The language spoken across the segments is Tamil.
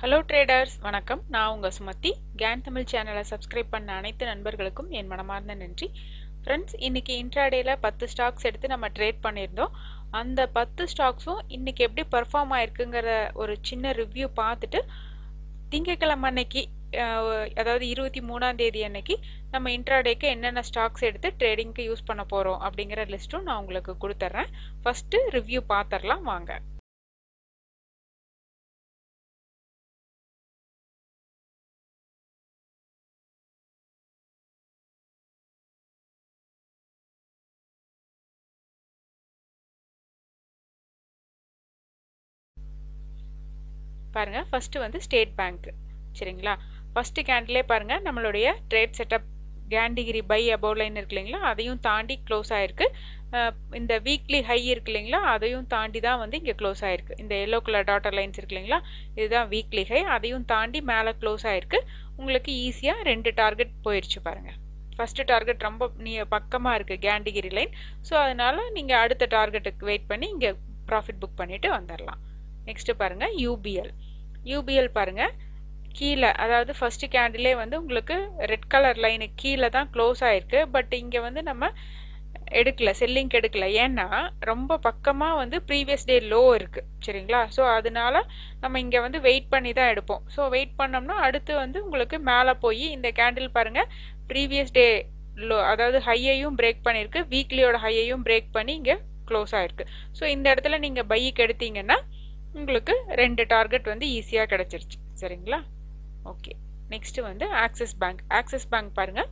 ஹலோ ட்ரேடர்ஸ் வணக்கம் நான் உங்கள் சுமதி கேன் தமிழ் சேனலை சப்ஸ்கிரைப் பண்ண அனைத்து நண்பர்களுக்கும் என் மனமார்ந்த நன்றி ஃப்ரெண்ட்ஸ் இன்னைக்கு இன்ட்ராடேல பத்து ஸ்டாக்ஸ் எடுத்து நம்ம ட்ரேட் பண்ணியிருந்தோம் அந்த பத்து ஸ்டாக்ஸும் இன்னைக்கு எப்படி பர்ஃபார்ம் ஆயிருக்குங்கிற ஒரு சின்ன ரிவ்யூ பார்த்துட்டு திங்கக்கிழமை அன்னைக்கு அஹ், அதாவது இருபத்தி மூணாம் தேதி அன்னைக்கு நம்ம இன்ட்ராடேக்கு என்னென்ன ஸ்டாக்ஸ் எடுத்து ட்ரேடிங்க்கு யூஸ் பண்ண போகிறோம் அப்படிங்கிற லிஸ்ட்டும் நான் உங்களுக்கு கொடுத்துட்றேன் ஃபஸ்ட்டு ரிவ்யூ பார்த்துடலாம் வாங்க பாருங்க ஃபர்ஸ்ட் வந்து ஸ்டேட் பேங்க் சரிங்களா ஃபர்ஸ்ட் கேண்டிலே பாருங்க நம்மளுடைய ட்ரேட் செட்டப் கேண்டிகிரி பை அபவ் லைன் இருக்கு இல்லைங்களா அதையும் தாண்டி க்ளோஸ் ஆயிருக்கு அஹ் இந்த வீக்லி ஹை இருக்கு இல்லைங்களா அதையும் தாண்டி தான் வந்து இங்கே க்ளோஸ் ஆயிருக்கு இந்த எல்லோ கலர் டாட்டர் லைன்ஸ் இருக்கு இல்லைங்களா இதுதான் வீக்லி ஹை அதையும் தாண்டி மேலே க்ளோஸ் ஆயிருக்கு உங்களுக்கு ஈஸியாக ரெண்டு டார்கெட் போயிடுச்சு பாருங்க ஃபர்ஸ்ட் டார்கெட் ரொம்ப நீ பக்கமாக இருக்குது கேண்டிகிரி லைன் ஸோ அதனால நீங்கள் அடுத்த டார்கெட்டுக்கு வெயிட் பண்ணி இங்கே ப்ராஃபிட் புக் பண்ணிட்டு வந்துடலாம் நெக்ஸ்ட் பாருங்க யூபிஎல் யூபிஎல் பாருங்க கீழே அதாவது ஃபர்ஸ்ட் கேண்டிலே வந்து உங்களுக்கு ரெட் கலர் லைனுக்கு கீழே தான் க்ளோஸ் ஆயிருக்கு பட் இங்கே வந்து நம்ம எடுக்கல செல்லிங்க்கு எடுக்கல ஏன்னா ரொம்ப பக்கமாக வந்து ப்ரீவியஸ் டே லோ இருக்குது சரிங்களா ஸோ அதனால நம்ம இங்கே வந்து வெயிட் பண்ணி தான் எடுப்போம் ஸோ வெயிட் பண்ணோம்னா அடுத்து வந்து உங்களுக்கு மேலே போய் இந்த கேண்டில் பாருங்கள் ப்ரீவியஸ் டே லோ அதாவது ஹையையும் பிரேக் பண்ணியிருக்கு வீக்லியோட ஹையையும் பிரேக் பண்ணி இங்கே க்ளோஸ் ஆயிருக்கு ஸோ இந்த இடத்துல நீங்கள் பைக்கு எடுத்தீங்கன்னா உங்களுக்கு ரெண்டு டார்கெட் வந்து ஈஸியாக கிடச்சிருச்சு சரிங்களா ஓகே நெக்ஸ்ட் வந்து ஆக்சிஸ் பேங்க் ஆக்சிஸ் பேங்க் பாருங்க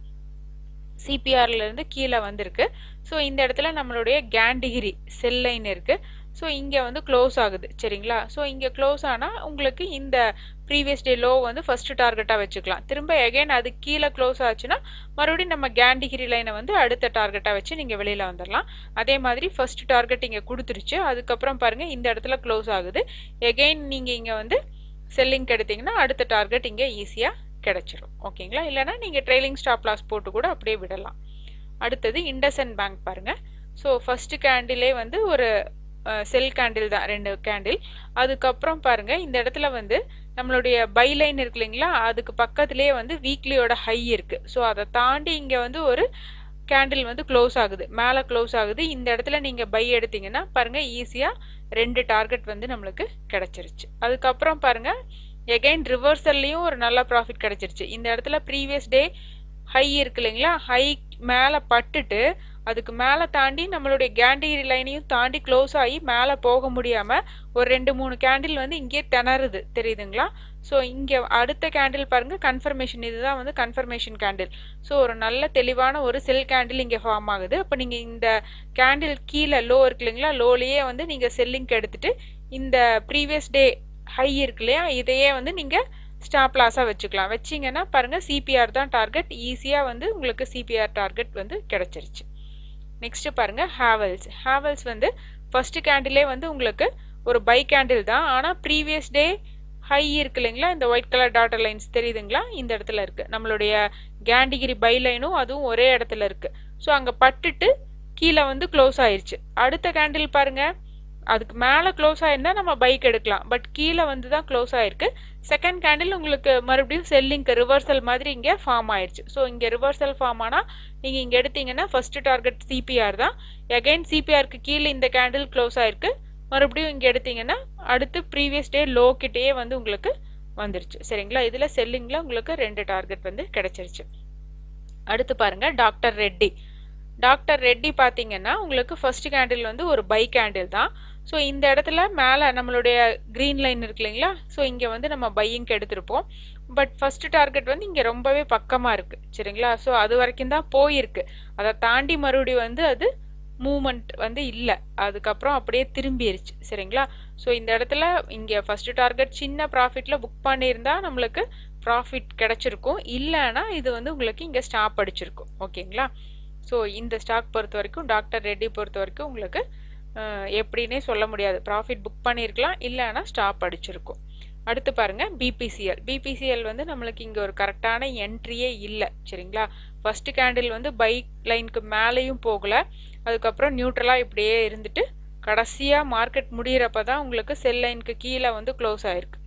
சிபிஆர்ல இருந்து கீழே வந்திருக்கு ஸோ இந்த இடத்துல நம்மளுடைய கேண்டிகிரி செல் லைன் இருக்கு ஸோ இங்கே வந்து க்ளோஸ் ஆகுது சரிங்களா ஸோ இங்கே க்ளோஸ் ஆனால் உங்களுக்கு இந்த ப்ரீவியஸ் டே லோ வந்து ஃபர்ஸ்ட் டார்கெட்டாக வச்சுக்கலாம் திரும்ப எகைன் அது கீழே க்ளோஸ் ஆச்சுன்னா மறுபடியும் நம்ம கேண்டிகிரி லைனை வந்து அடுத்த டார்கெட்டாக வச்சு நீங்கள் வெளியில் வந்துடலாம் அதே மாதிரி ஃபர்ஸ்ட் டார்கெட் இங்கே கொடுத்துருச்சு அதுக்கப்புறம் பாருங்கள் இந்த இடத்துல க்ளோஸ் ஆகுது எகைன் நீங்கள் இங்கே வந்து செல்லிங் எடுத்தீங்கன்னா அடுத்த டார்கெட் இங்கே ஈஸியாக கிடைச்சிரும் ஓகேங்களா இல்லைனா நீங்கள் ட்ரெயிலிங் ஸ்டாப் லாஸ் போட்டு கூட அப்படியே விடலாம் அடுத்தது இண்டசன் பேங்க் பாருங்க ஸோ ஃபர்ஸ்ட் கேண்டிலே வந்து ஒரு செல் கேண்டில் தான் ரெண்டு கேண்டில் அதுக்கப்புறம் பாருங்க இந்த இடத்துல வந்து நம்மளுடைய பை லைன் இருக்கு இல்லைங்களா அதுக்கு பக்கத்துலேயே வந்து வீக்லியோட ஹை இருக்கு ஸோ அதை தாண்டி இங்கே வந்து ஒரு கேண்டில் வந்து க்ளோஸ் ஆகுது மேலே க்ளோஸ் ஆகுது இந்த இடத்துல நீங்கள் பை எடுத்தீங்கன்னா பாருங்க ஈஸியாக ரெண்டு டார்கெட் வந்து நம்மளுக்கு கிடைச்சிருச்சு அதுக்கப்புறம் பாருங்க எகைன் ரிவர்சல்லையும் ஒரு நல்ல ப்ராஃபிட் கிடைச்சிருச்சு இந்த இடத்துல ப்ரீவியஸ் டே ஹை இருக்கு இல்லைங்களா ஹை மேலே பட்டுட்டு அதுக்கு மேலே தாண்டி நம்மளுடைய கேண்டிகிரி லைனையும் தாண்டி க்ளோஸ் ஆகி மேலே போக முடியாமல் ஒரு ரெண்டு மூணு கேண்டில் வந்து இங்கே திணறுது தெரியுதுங்களா ஸோ இங்கே அடுத்த கேண்டில் பாருங்க கன்ஃபர்மேஷன் இதுதான் வந்து கன்ஃபர்மேஷன் கேண்டில் ஸோ ஒரு நல்ல தெளிவான ஒரு செல் கேண்டில் இங்கே ஃபார்ம் ஆகுது அப்போ நீங்கள் இந்த கேண்டில் கீழே லோ இருக்கு இல்லைங்களா லோலேயே வந்து நீங்கள் செல்லிங்க்கு எடுத்துட்டு இந்த ப்ரீவியஸ் டே ஹை இருக்கு இல்லையா இதையே வந்து நீங்கள் ஸ்டாப் லாஸாக வச்சுக்கலாம் வச்சிங்கன்னா பாருங்கள் சிபிஆர் தான் டார்கெட் ஈஸியாக வந்து உங்களுக்கு சிபிஆர் டார்கெட் வந்து கிடச்சிருச்சு நெக்ஸ்ட் பாருங்க ஹேவல்ஸ் ஹேவல்ஸ் வந்து ஃபர்ஸ்ட் கேண்டிலே வந்து உங்களுக்கு ஒரு பை கேண்டில் தான் ஆனால் ப்ரீவியஸ் டே ஹை இருக்கு இல்லைங்களா இந்த ஒயிட் கலர் டாட்டர் லைன்ஸ் தெரியுதுங்களா இந்த இடத்துல இருக்கு நம்மளுடைய கேண்டிகிரி பை லைனும் அதுவும் ஒரே இடத்துல இருக்கு ஸோ அங்கே பட்டுட்டு கீழே வந்து க்ளோஸ் ஆயிருச்சு அடுத்த கேண்டில் பாருங்க அதுக்கு மேலே க்ளோஸ் ஆயிருந்தா நம்ம பைக் எடுக்கலாம் பட் கீழே வந்து தான் க்ளோஸ் ஆயிருக்கு செகண்ட் கேண்டில் உங்களுக்கு மறுபடியும் செல்லிங்க்கு ரிவர்சல் மாதிரி இங்கே ஃபார்ம் ஆயிடுச்சு ஸோ இங்கே ரிவர்சல் ஃபார்ம் ஆனால் நீங்கள் இங்கே எடுத்தீங்கன்னா ஃபர்ஸ்ட் டார்கெட் சிபிஆர் தான் எகைன் சிபிஆருக்கு கீழே இந்த கேண்டில் க்ளோஸ் ஆயிருக்கு மறுபடியும் இங்கே எடுத்தீங்கன்னா அடுத்து ப்ரீவியஸ் டே லோ கிட்டேயே வந்து உங்களுக்கு வந்துருச்சு சரிங்களா இதில் செல்லிங்கில் உங்களுக்கு ரெண்டு டார்கெட் வந்து கிடைச்சிருச்சு அடுத்து பாருங்க டாக்டர் ரெட்டி டாக்டர் ரெட்டி பார்த்தீங்கன்னா உங்களுக்கு ஃபர்ஸ்ட் கேண்டில் வந்து ஒரு பை கேண்டில் தான் ஸோ இந்த இடத்துல மேலே நம்மளுடைய க்ரீன் லைன் இருக்கு இல்லைங்களா ஸோ இங்கே வந்து நம்ம பையிங்க்கு எடுத்திருப்போம் பட் ஃபர்ஸ்ட் டார்கெட் வந்து இங்கே ரொம்பவே பக்கமாக இருக்குது சரிங்களா ஸோ அது வரைக்கும் தான் போயிருக்கு அதை தாண்டி மறுபடியும் வந்து அது மூமெண்ட் வந்து இல்லை அதுக்கப்புறம் அப்படியே திரும்பிடுச்சு சரிங்களா ஸோ இந்த இடத்துல இங்கே ஃபர்ஸ்ட் டார்கெட் சின்ன ப்ராஃபிட்டில் புக் பண்ணியிருந்தா நம்மளுக்கு ப்ராஃபிட் கிடைச்சிருக்கும் இல்லைன்னா இது வந்து உங்களுக்கு இங்கே ஸ்டாப் அடிச்சிருக்கும் ஓகேங்களா ஸோ இந்த ஸ்டாக் பொறுத்த வரைக்கும் டாக்டர் ரெட்டி பொறுத்த வரைக்கும் உங்களுக்கு எப்படின்னே சொல்ல முடியாது ப்ராஃபிட் புக் பண்ணியிருக்கலாம் இல்லைன்னா ஸ்டாப் அடிச்சிருக்கும் அடுத்து பாருங்க பிபிசிஎல் பிபிசிஎல் வந்து நம்மளுக்கு இங்கே ஒரு கரெக்டான என்ட்ரியே இல்லை சரிங்களா ஃபர்ஸ்ட் கேண்டில் வந்து பைக் லைனுக்கு மேலேயும் போகல அதுக்கப்புறம் நியூட்ரலாக இப்படியே இருந்துட்டு கடைசியாக மார்க்கெட் முடியிறப்ப தான் உங்களுக்கு செல் லைனுக்கு கீழே வந்து க்ளோஸ் ஆயிருக்கு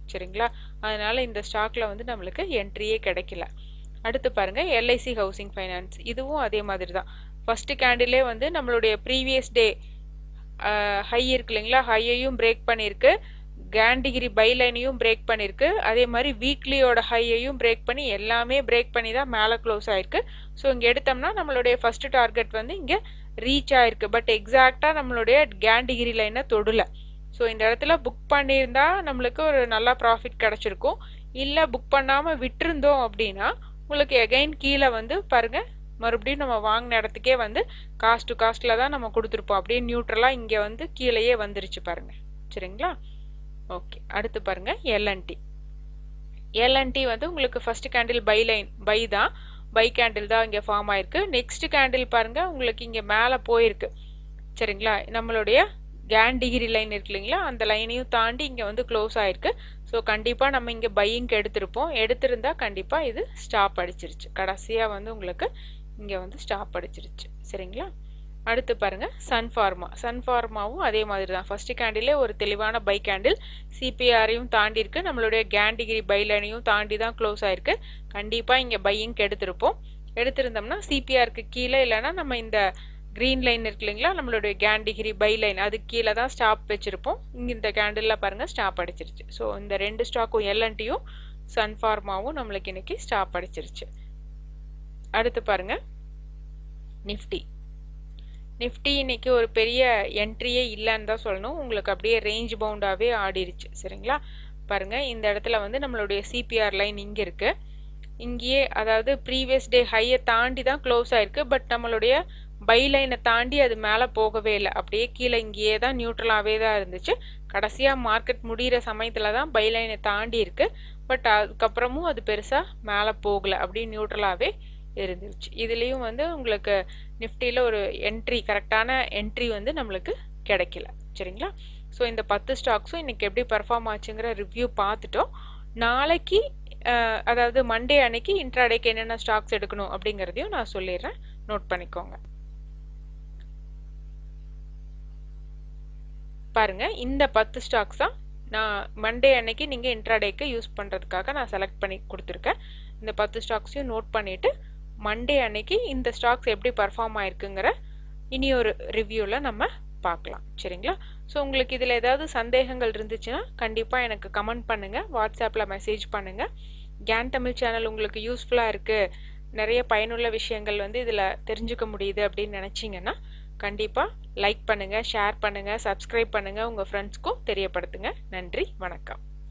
சரிங்களா அதனால் இந்த ஸ்டாக்கில் வந்து நம்மளுக்கு என்ட்ரியே கிடைக்கல அடுத்து பாருங்கள் எல்ஐசி ஹவுசிங் ஃபைனான்ஸ் இதுவும் அதே மாதிரி தான் ஃபஸ்ட்டு கேண்டிலே வந்து நம்மளுடைய ப்ரீவியஸ் டே ஹை இருக்கு இல்லைங்களா ஹையையும் பிரேக் பண்ணியிருக்கு கேண்டிகிரி பைலைனையும் பிரேக் பண்ணியிருக்கு அதே மாதிரி வீக்லியோட ஹையையும் பிரேக் பண்ணி எல்லாமே பிரேக் பண்ணி தான் மேலே க்ளோஸ் ஆயிருக்கு ஸோ இங்கே எடுத்தோம்னா நம்மளுடைய ஃபர்ஸ்ட் டார்கெட் வந்து இங்கே ரீச் ஆயிருக்கு பட் எக்ஸாக்டாக நம்மளுடைய கேண்டிகிரி லைனை தொடல ஸோ இந்த இடத்துல புக் பண்ணியிருந்தா நம்மளுக்கு ஒரு நல்ல ப்ராஃபிட் கிடச்சிருக்கும் இல்லை புக் பண்ணாமல் விட்டுருந்தோம் அப்படின்னா உங்களுக்கு எகைன் கீழே வந்து பாருங்கள் மறுபடியும் நம்ம வாங்கின இடத்துக்கே வந்து காஸ்ட் டு காஸ்ட்டில் தான் நம்ம கொடுத்துருப்போம் அப்படியே நியூட்ரலாக இங்கே வந்து கீழேயே வந்துருச்சு பாருங்கள் சரிங்களா ஓகே அடுத்து பாருங்கள் எல்என்டி எல்என்டி வந்து உங்களுக்கு first candle buy line buy தான் பை கேண்டில் தான் இங்கே ஃபார்ம் ஆயிருக்கு நெக்ஸ்ட் கேண்டில் பாருங்கள் உங்களுக்கு இங்கே மேலே போயிருக்கு சரிங்களா நம்மளுடைய கேன் டிகிரி லைன் இருக்கு இல்லைங்களா அந்த லைனையும் தாண்டி இங்கே வந்து க்ளோஸ் ஆயிருக்கு ஸோ கண்டிப்பாக நம்ம இங்கே பையிங்க்கு எடுத்திருப்போம் எடுத்திருந்தா கண்டிப்பாக இது ஸ்டாப் அடிச்சிருச்சு கடைசியாக வந்து உங்களுக்கு இங்கே வந்து ஸ்டாப் அடிச்சிருச்சு சரிங்களா அடுத்து பாருங்க சன் ஃபார்மா சன் ஃபார்மாவும் அதே மாதிரி தான் ஃபர்ஸ்ட் கேண்டிலே ஒரு தெளிவான பை கேண்டில் சிபிஆரையும் தாண்டி இருக்கு நம்மளுடைய கேன் டிகிரி பை லைனையும் தாண்டி தான் க்ளோஸ் ஆயிருக்கு கண்டிப்பாக இங்கே பையிங்க்கு எடுத்திருப்போம் எடுத்திருந்தோம்னா சிபிஆருக்கு கீழே இல்லைன்னா நம்ம இந்த க்ரீன் லைன் இருக்கு இல்லைங்களா நம்மளுடைய கேன் டிகிரி பை லைன் அது கீழே தான் ஸ்டாப் வச்சுருப்போம் இங்கே இந்த கேண்டில் பாருங்கள் ஸ்டாப் அடிச்சிருச்சு ஸோ இந்த ரெண்டு ஸ்டாக்கும் எல்என்டியும் சன் ஃபார்மாவும் நம்மளுக்கு இன்னைக்கு ஸ்டாப் அடிச்சிருச்சு அடுத்து பாருங்க நிஃப்டி நிஃப்டி இன்னைக்கு ஒரு பெரிய என்ட்ரியே இல்லைன்னு தான் சொல்லணும் உங்களுக்கு அப்படியே ரேஞ்ச் பவுண்டாகவே ஆடிருச்சு சரிங்களா பாருங்க இந்த இடத்துல வந்து நம்மளுடைய சிபிஆர் லைன் இங்கே இருக்கு இங்கேயே அதாவது ப்ரீவியஸ் டே ஹையை தாண்டி தான் க்ளோஸ் ஆயிருக்கு பட் நம்மளுடைய பை லைனை தாண்டி அது மேலே போகவே இல்லை அப்படியே கீழே இங்கேயே தான் நியூட்ரலாகவே தான் இருந்துச்சு கடைசியாக மார்க்கெட் முடிகிற சமயத்தில் தான் பை லைனை தாண்டி இருக்கு பட் அதுக்கப்புறமும் அது பெருசாக மேலே போகலை அப்படியே நியூட்ரலாகவே இருந்துச்சு இதுலேயும் வந்து உங்களுக்கு நிஃப்டியில் ஒரு என்ட்ரி கரெக்டான என்ட்ரி வந்து நம்மளுக்கு கிடைக்கல சரிங்களா ஸோ இந்த பத்து ஸ்டாக்ஸும் இன்னைக்கு எப்படி பர்ஃபார்ம் ஆச்சுங்கிற ரிவ்யூ பார்த்துட்டோம் நாளைக்கு அதாவது மண்டே அன்னைக்கு இன்ட்ராடேக்கு என்னென்ன ஸ்டாக்ஸ் எடுக்கணும் அப்படிங்கிறதையும் நான் சொல்லிடுறேன் நோட் பண்ணிக்கோங்க பாருங்க இந்த பத்து ஸ்டாக்ஸ் தான் நான் மண்டே அன்னைக்கு நீங்கள் இன்ட்ராடேக்கு யூஸ் பண்ணுறதுக்காக நான் செலக்ட் பண்ணி கொடுத்துருக்கேன் இந்த பத்து ஸ்டாக்ஸையும் நோட் பண்ணிவிட்டு மண்டே அன்னைக்கு இந்த ஸ்டாக்ஸ் எப்படி பர்ஃபார்ம் ஆயிருக்குங்கிற இனி ஒரு ரிவ்யூவில் நம்ம பார்க்கலாம் சரிங்களா ஸோ உங்களுக்கு இதில் ஏதாவது சந்தேகங்கள் இருந்துச்சுன்னா கண்டிப்பாக எனக்கு கமெண்ட் பண்ணுங்கள் வாட்ஸ்அப்பில் மெசேஜ் பண்ணுங்கள் கேன் தமிழ் சேனல் உங்களுக்கு யூஸ்ஃபுல்லாக இருக்குது நிறைய பயனுள்ள விஷயங்கள் வந்து இதில் தெரிஞ்சுக்க முடியுது அப்படின்னு நினச்சிங்கன்னா கண்டிப்பாக லைக் பண்ணுங்கள் ஷேர் பண்ணுங்கள் சப்ஸ்கிரைப் பண்ணுங்கள் உங்கள் ஃப்ரெண்ட்ஸ்க்கும் தெரியப்படுத்துங்க நன்றி வணக்கம்